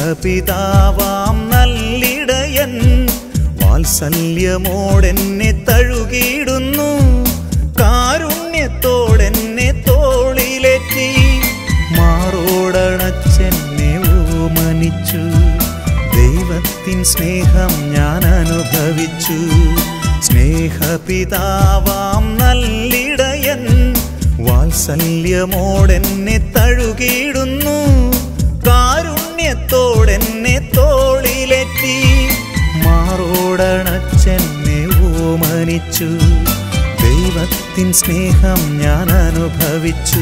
സ്നേഹപിതാവാം നല്ലിടയൻ വാത്സല്യമോടെന്നെ തഴുകിയിടുന്നു കാരുണ്യത്തോടെന്നെ തോളിലേറ്റി മാറോടണച്ചെന്നെ ഓമനിച്ചു ദൈവത്തിൻ സ്നേഹം ഞാൻ അനുഭവിച്ചു സ്നേഹപിതാവാം നല്ലിടയൻ വാത്സല്യമോടെന്നെ തഴുകിയിടുന്നു കാരുണ്യത്തോടെന്നെ തോളിലെത്തി മാറോടണച്ചെന്നെ ഓമനിച്ചു ദൈവത്തിൻ സ്നേഹം ഞാൻ അനുഭവിച്ചു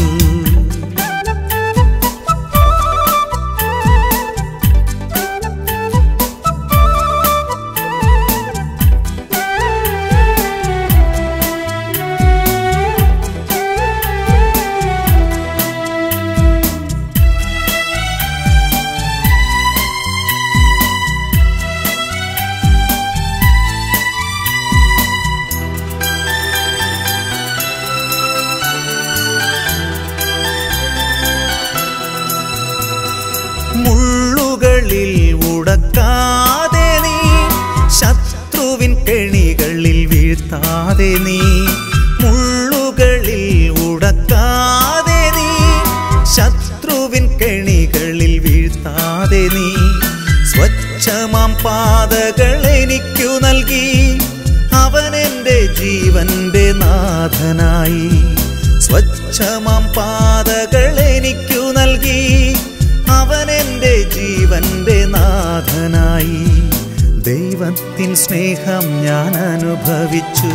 മുള്ളുകളിൽ ഉടക്കാതെ നീ ശത്രുവിൻ കെണികളിൽ വീഴ്ത്താതെ നീ മുള്ളുകളിൽ ഉടക്കാതെ നീ ശത്രുവിൻ കെണികളിൽ വീഴ്ത്താതെ നീ സ്വച്ഛമാം പാതകൾ എനിക്കു നൽകി അവൻ എൻ്റെ ജീവന്റെ നാഥനായി സ്വച്ഛമാം പാതകൾ എനിക്കു നൽകി അവൻ എൻ്റെ ജീവന്റെ നാഥനായി ദൈവത്തിൻ സ്നേഹം ഞാൻ അനുഭവിച്ചു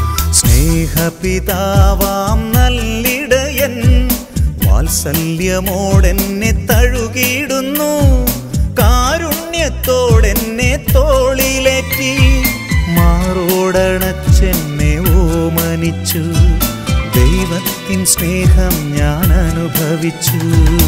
സ്നേഹപിതാവാം നല്ലിടയൻ വാത്സല്യമോടെന്നെ തഴുകിയിടുന്നു കാരുണ്യത്തോടെന്നെ തോളിലേറ്റി മാറോടണച്ചെന്നെ ഓമനിച്ചു ദൈവത്തിൻ സ്നേഹം ഞാൻ അനുഭവിച്ചു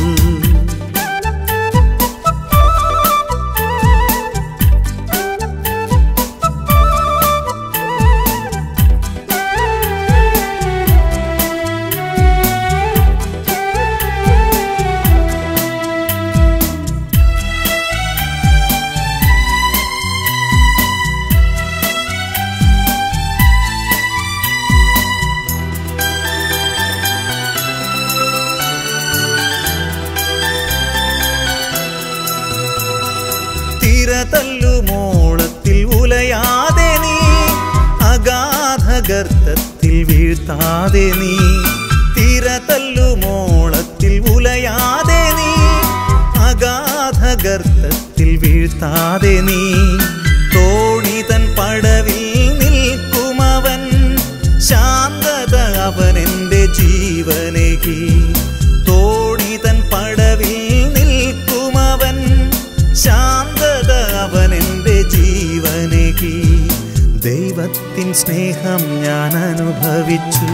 തിരതല്ലുമോളത്തിൽ ഉലയാതെ നീ അഗാധഗർത്തത്തിൽ വീഴ്ത്താതെ നീ തിരതല്ലുമോളത്തിൽ ഉലയാതെ നീ അഗാധഗർത്തത്തിൽ വീഴ്ത്താതെ നീ തോണിതൻ പടവിൽ നിൽക്കുമവൻ ശാന്തത അവൻ എൻ്റെ ജീവനേകി തോണിതൻ പടവിൽ നിൽക്കുമവൻ ശാന്തത അവൻ എൻ്റെ ജീവനേകി ദൈവത്തിൻ സ്നേഹം ഞാൻ അനുഭവിച്ചു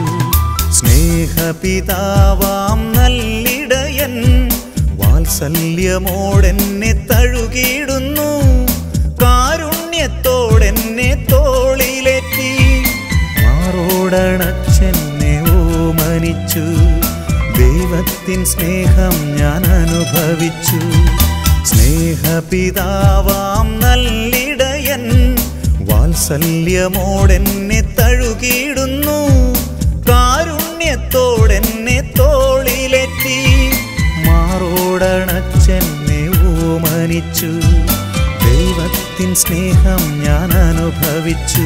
സ്നേഹപിതാവാം നല്ലിടയൻ വാത്സല്യമോടെന്നെ തഴുകിയിടുന്നു കാരുണ്യത്തോടെന്നെ തോളിലേറ്റി മാറോടണച്ചെന്നെ ഓമനിച്ചു ദൈവത്തിൻ സ്നേഹം ഞാൻ അനുഭവിച്ചു സ്നേഹപിതാവാം നല്ലിടയൻ വാത്സല്യമോടെന്നെ തഴുകിയിടുന്നു കാരുണ്യത്തോടെന്നെ തോളിലെത്തി മാറോടണച്ചെന്നെ ഓമനിച്ചു ദൈവത്തിൻ സ്നേഹം ഞാൻ അനുഭവിച്ചു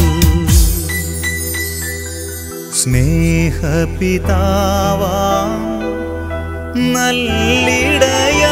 സ്നേഹപിതാവാ നല്ലിടയാ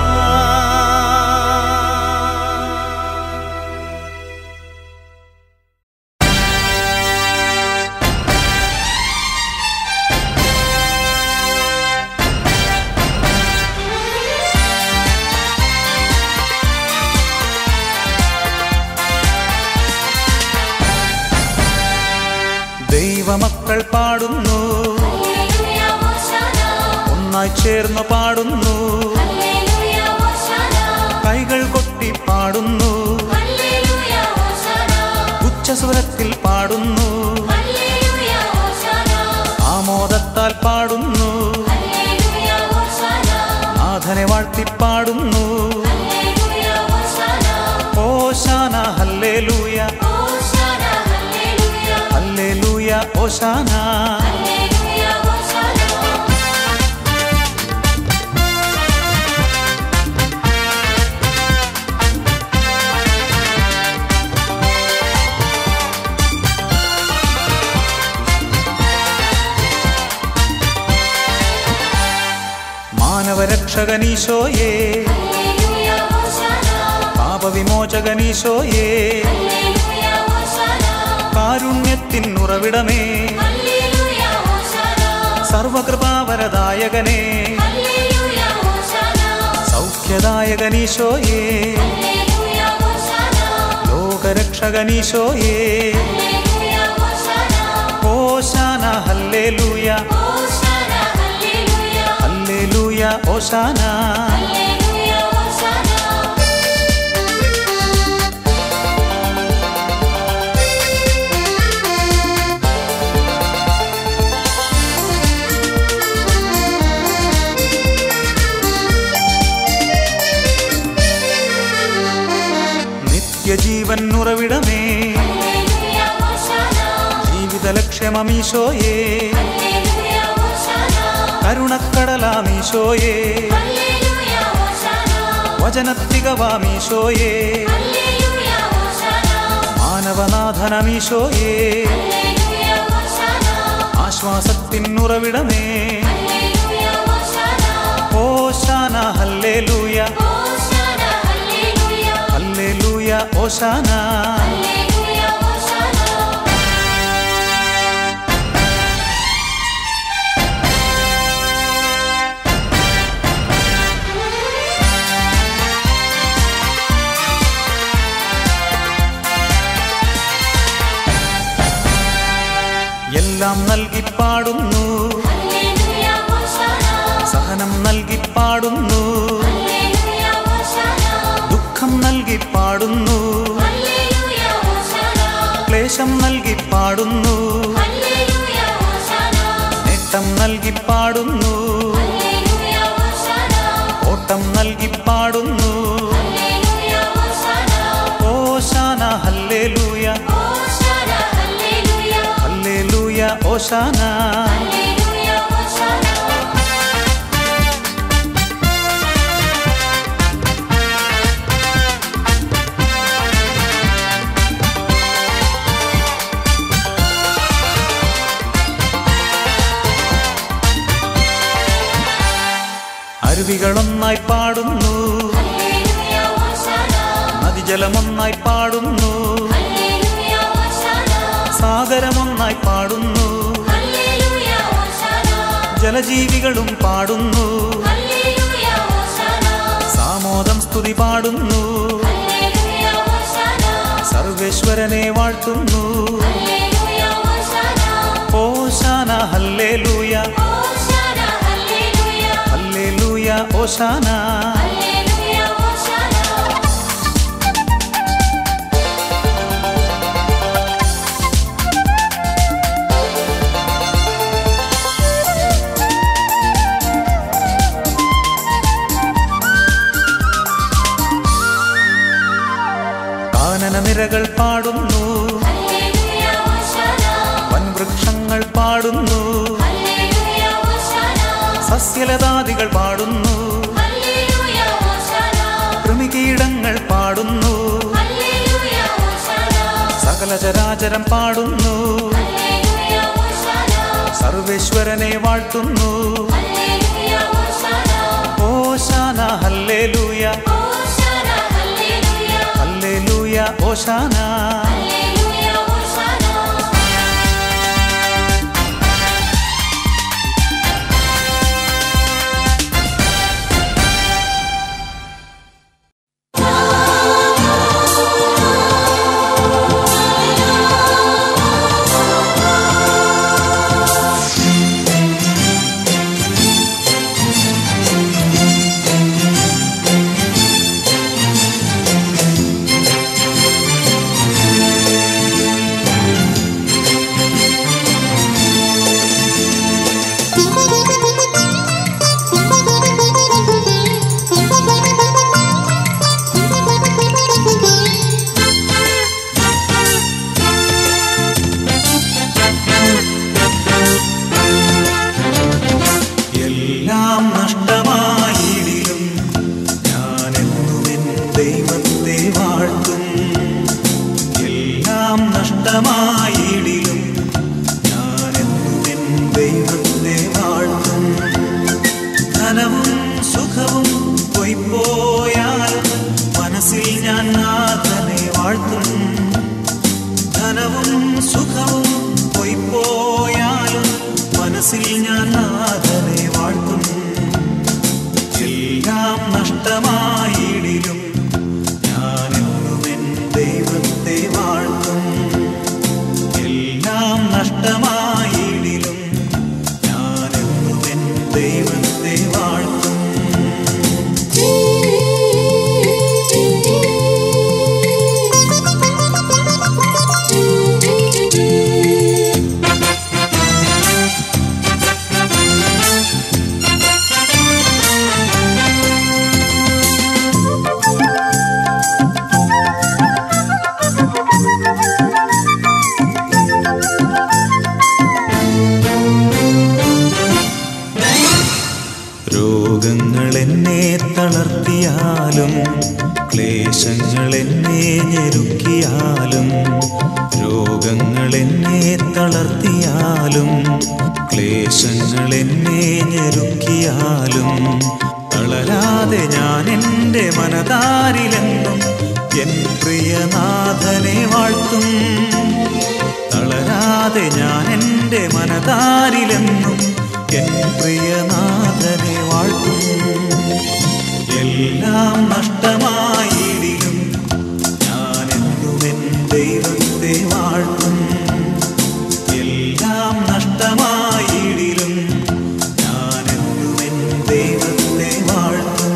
ദൈവമക്കൾ പാടുന്നു ഹല്ലേലൂയ ഹോശാന ഒന്നായി ചേർന്ന് പാടുന്നു ഹല്ലേലൂയ ഹോശാന കൈകൾ കൊട്ടി പാടുന്നു ഹല്ലേലൂയ ഹോശാന ഉച്ചസ്വരത്തിൽ പാടുന്നു ഹല്ലേലൂയ ഹോശാന ആമോദത്താൽ പാടുന്നു ഹല്ലേലൂയ ഹോശാന നാഥനെ വാഴ്ത്തി പാടുന്നു ഓശാന ഹല്ലേലൂയ ഹോശാന മാനവരക്ഷകനീശോയേ ഹല്ലേലൂയ ഹോശാന പാപവിമോചകനീശോയേ ഹല്ലേലൂയ ഹോശാന കാരുണ്യത്തിൻ ഉറവിടമേ ഹല്ലേലൂയ ഹോശാന സർവകൃപാവരദായകനേ ഹല്ലേലൂയ ഹോശാന സൗഖ്യദായകനീശോയേ ഹല്ലേലൂയ ഹോശാന ലോകരക്ഷകനീശോയേ ഹല്ലേലൂയ ഹോശാന ഓശാന ഹല്ലേലൂയ ഹോശാന ഹല്ലേലൂയ ഹല്ലേലൂയ ഓശാന ഹല്ലേലൂയ ഹോശാന നിത്യജീവൻ ഉറവിടമേ ഹല്ലേലൂയ ഹോശാന ജീവിത ലക്ഷ്യമീശോയേ ഹല്ലേലൂയ ഹോശാന കരുണക്കടലാമീശോയേ ഹല്ലേലൂയ ഹോശാന വചനത്തികവാമീശോയേ ഹല്ലേലൂയ ഹോശാന മാനവനാഥനമീശോയേ ഹല്ലേലൂയ ഹോശാന ആശ്വാസത്തിൻ ഉറവിടമേ ഹല്ലേലൂയ ഹോശാന ഓശാന ഹല്ലേലൂയ ഹോശാന ഹല്ലേലൂയ ഹല്ലേലൂയ ഓശാന ഹല്ലേലൂയ ഹോശാന എല്ലാം നൽകി പാടുന്നു ഹല്ലേലൂയ ഹോശാന സഹനം നൽകി പാടുന്നു ഹല്ലേലൂയ ഹോശാന ദുഃഖം നൽകി പാടുന്നു ഹല്ലേലൂയ ഹോശാന ക്ലേശം നൽകി പാടുന്നു ഹല്ലേലൂയ ഹോശാന നേട്ടം നൽകി പാടുന്നു ഹല്ലേലൂയ ഹോശാന ഓട്ടം നൽകി പാടുന്നു ഹല്ലേലൂയ ഹോശാന ഓശാന ഹല്ലേലൂയ ഹോശാന ഹല്ലേലൂയ ഹല്ലേലൂയ ഓശാന ഹല്ലേലൂയ ഹോശാന അരുവികളൊന്നായി പാടുന്നു ഹല്ലേലൂയ ഹോശാന നദിജലമൊന്നായി പാടുന്നു ഹല്ലേലൂയ ഹോശാന സാഗരമൊന്നായി പാടുന്നു ഹല്ലേലൂയ ഹോശാന ജലജീവികളും പാടുന്നു ഹല്ലേലൂയ ഹോശാന സാമോദം സ്തുതി പാടുന്നു ഹല്ലേലൂയ ഹോശാന സർവേശ്വരനെ വാഴ്ത്തുന്നു ഹല്ലേലൂയ ഹോശാന ഓശാന ഹല്ലേലൂയ ഹോശാന ഹല്ലേലൂയ ഹല്ലേലൂയ ഓശാന ഹല്ലേലൂയ ഹോശാന കാനന നിരകൾ പാടുന്നു ഹല്ലേലൂയ ഹോശാന വൻവൃക്ഷങ്ങൾ പാടുന്നു ഹല്ലേലൂയ ഹോശാന സസ്യലതാദികൾ പാടുന്നു ഹല്ലേലൂയ ഹോശാന കൃമികീടങ്ങൾ പാടുന്നു ഹല്ലേലൂയ ഹോശാന സകല ചരാചരം പാടുന്നു ഹല്ലേലൂയ ഹോശാന സർവേശ്വരനെ വാഴ്ത്തുന്നു ഹല്ലേലൂയ ഹോശാന ഓശാന ഹല്ലേലൂയ ഹോശാന ഹല്ലേലൂയ ഹല്ലേലൂയ ഓശാന ഹല്ലേലൂയ ഹോശാന ും നീക്കിയാലും ക്ലേശങ്ങൾ എന്നെ ഞെരുക്കിയാലും തളരാതെ ഞാൻ എൻ്റെ മനതാരിലെന്നും എൻ പ്രിയനാഥനെ വാഴ്ത്തും തളരാതെ ഞാൻ എൻ്റെ മനതാരിലെന്നും എൻ പ്രിയനാഥനെ വാഴ്ത്തും എല്ലാം നഷ്ടമായിടിലും ഞാനെന്നും എൻ ദൈവത്തെ വാഴ്ത്തും എല്ലാം നഷ്ടമായിടിലും ഞാനെന്നും എൻ ദൈവത്തെ വാഴ്ത്തും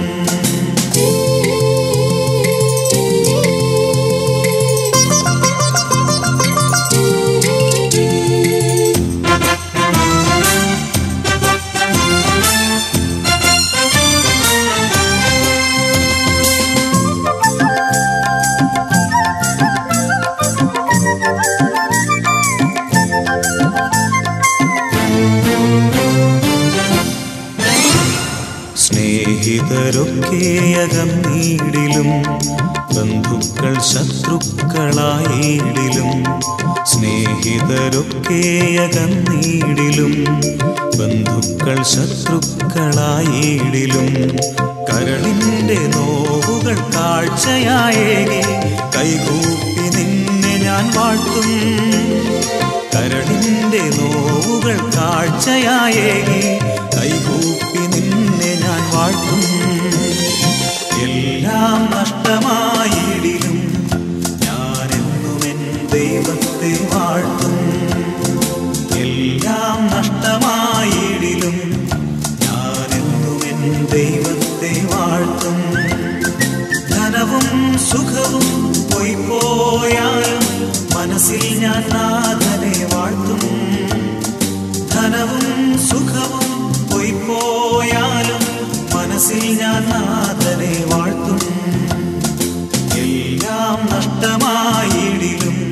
സ്നേഹിതരൊക്കെയകന്നീടിലും ബന്ധുക്കൾ ശത്രുക്കളായിടിലും സ്നേഹിതരൊക്കെയകന്നീടിലും ബന്ധുക്കൾ ശത്രുക്കളായിടിലും കരളിൻ്റെ നോവുകൾ കാഴ്ചയായേകി കൈകൂപ്പി നിന്നെ ഞാൻ വാഴ്ത്തും കരളിൻ്റെ നോവുകൾ കാഴ്ചയായേകി കൈകൂപ്പി നിന്നെ ഞാൻ വാഴ്ത്തും എല്ലാം നഷ്ടമായിടിലും ഞാനെന്നും എൻ ദൈവത്തെ വാഴ്ത്തും എല്ലാം നഷ്ടമായിടിലും ഞാനെന്നും എൻ ദൈവത്തെ വാഴ്ത്തും ധനവും സുഖവും പോയി പോയാലും മനസ്സിൽ ഞാൻ നാഥനെ വാഴ്ത്തും ധനവും സുഖവും പോയി പോയാലും മനസ്സിൽ ഞാൻ നാഥനെ വാഴ്ത്തും എല്ലാം നഷ്ടമായിടിലും